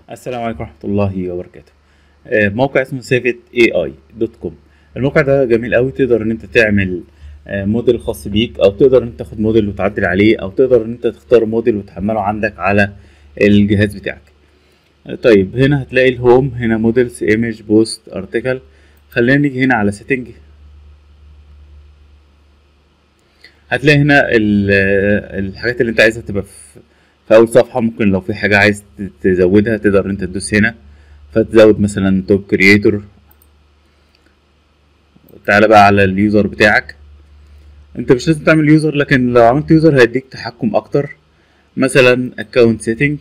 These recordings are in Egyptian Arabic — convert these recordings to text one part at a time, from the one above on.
السلام عليكم ورحمة الله وبركاته آه، موقع اسمه سيفت اي اي دوت كوم الموقع ده جميل قوي تقدر ان انت تعمل آه، موديل خاص بيك او تقدر ان انت تاخد موديل وتعدل عليه او تقدر ان انت تختار موديل وتحمله عندك على الجهاز بتاعك آه، طيب هنا هتلاقي الهوم هنا موديلز ايمج بوست ارتكل خلينا نيجي هنا على سيتنج هتلاقي هنا ال- آه، الحاجات اللي انت عايزها تبقى في في اول صفحه ممكن لو في حاجه عايز ت- تزودها تقدر انت تدوس هنا فتزود مثلا توب كرييتور تعالى بقى على اليوزر بتاعك انت مش لازم تعمل يوزر لكن لو عملت يوزر هيديك تحكم اكتر مثلا اكونت سيتنج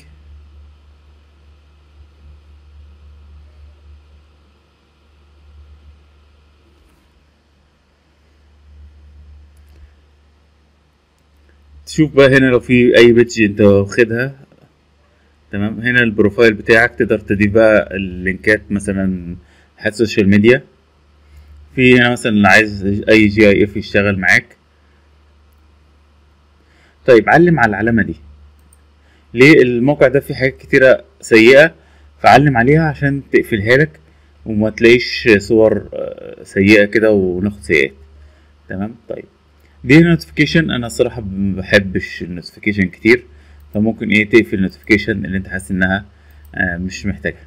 تشوف بقى هنا لو في اي بيتج انت واخدها تمام هنا البروفايل بتاعك تقدر تضيف بقى اللينكات مثلا حاجات سوشيال ميديا في هنا مثلا عايز اي جي اي اف يشتغل معاك طيب علم على العلامة دي ليه الموقع ده فيه حاجات كتيرة سيئة فعلم عليها عشان تقفلها لك وما تلاقيش صور آه، سيئة كده وناخد سيئات تمام طيب دي نوتيفيكيشن انا الصراحة ما بحبش النوتيفيكيشن كتير فممكن ايه تقفل النوتيفيكيشن اللي انت حاسس انها آه، مش محتاجها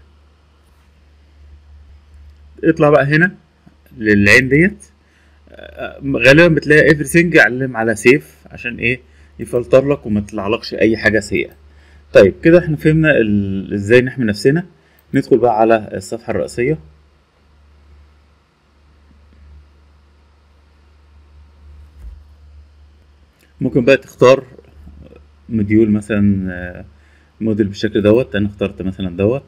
اطلع بقى هنا للعين ديت آه، غالبا بتلاقي everything علم على سيف عشان ايه يفلتر لك وما يطلعلكش اي حاجه سيئه طيب كده احنا فهمنا ال- ازاي نحمي نفسنا ندخل بقى على الصفحه الرئيسيه ممكن بقى تختار مديول مثلا آه، موديل بالشكل دوت انا اخترت مثلا دوت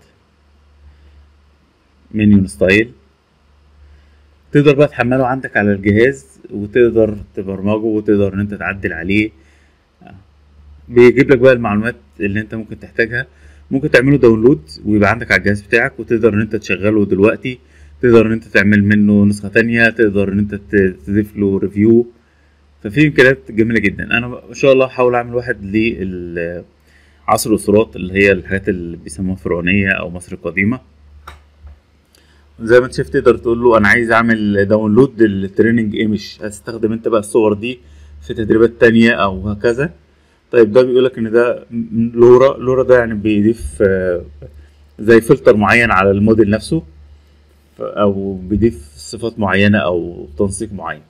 منيو ستايل تقدر بقى تحمله عندك على الجهاز وتقدر تبرمجه وتقدر ان انت تعدل عليه بيجيب لك بقى المعلومات اللي انت ممكن تحتاجها ممكن تعمله داونلود ويبقى عندك على الجهاز بتاعك وتقدر ان انت تشغله دلوقتي تقدر ان انت تعمل منه نسخة تانية تقدر ان انت ت- تضيف له ريفيو ففي امكانيات جميلة جدا انا ان شاء الله هحاول اعمل واحد لعصر الاسرات اللي هي الحاجات اللي بيسموها فرعونية او مصر القديمة زي ما انت شايف تقدر تقول له انا عايز اعمل داونلود للتريننج ايمج هتستخدم انت بقى الصور دي في تدريبات تانية او هكذا طيب ده بيقولك ان ده م- لورا لورا ده يعني بيضيف آه، زي فلتر معين على الموديل نفسه ف- او بيضيف صفات معينة او تنسيق معين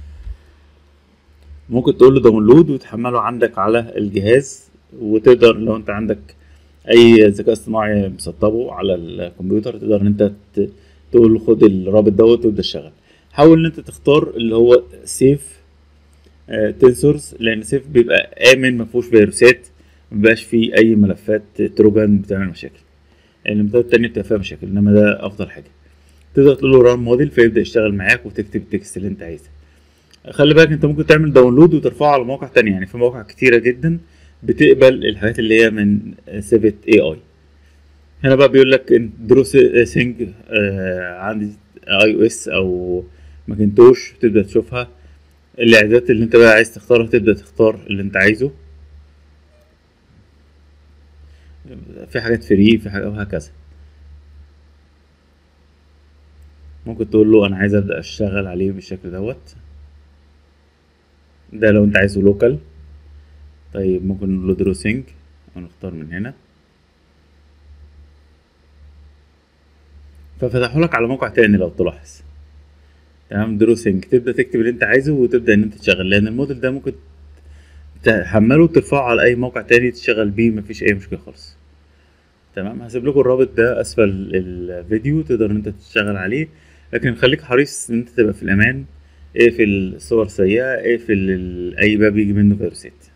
ممكن تقول له داونلود وتحمله عندك على الجهاز وتقدر لو انت عندك اي ذكاء اصطناعي مسطبه على الكمبيوتر تقدر ان انت ت- تقول له خد الرابط دوت وابدا اشتغل حاول ان انت تختار اللي هو سيف تنسورز لان سيف بيبقى امن ما فيهوش فيروسات ما بيبقاش فيه اي ملفات تروجان بتعمل مشاكل الميثودات التانية بتبقى فيها مشاكل انما ده افضل حاجه تقدر تقول له ران موديل فيبدا يشتغل معاك وتكتب التكست اللي انت عايزه خلي بالك انت ممكن تعمل داونلود وترفعه على مواقع تانية يعني في مواقع كتيرة جدا بتقبل الحاجات اللي هي من سيفت اي اي هنا بقى بيقول لك درو سينج عندي اي او اس او ماكنتوش تبدا تشوفها الاعدادات اللي انت بقى عايز تختارها تبدا تختار اللي انت عايزه في حاجات فري في حاجات وهكذا ممكن تقول له انا عايز ابدا اشتغل عليه بالشكل دوت ده لو انت عايزه لوكال طيب ممكن نقول له درو سينج ونختار من هنا ففتحوا لك على موقع تاني لو تلاحظ تمام دروسنج تبدا تكتب اللي انت عايزه وتبدا ان انت تشغل لان الموديل ده ممكن تحمله وترفعه على اي موقع تاني تشتغل بيه مفيش اي مشكله خالص تمام هسيب لكم الرابط ده اسفل الفيديو تقدر ان انت تشتغل عليه لكن خليك حريص ان انت تبقى في الامان اقفل صور سيئه اقفل ال- اي باب يجي منه فيروسات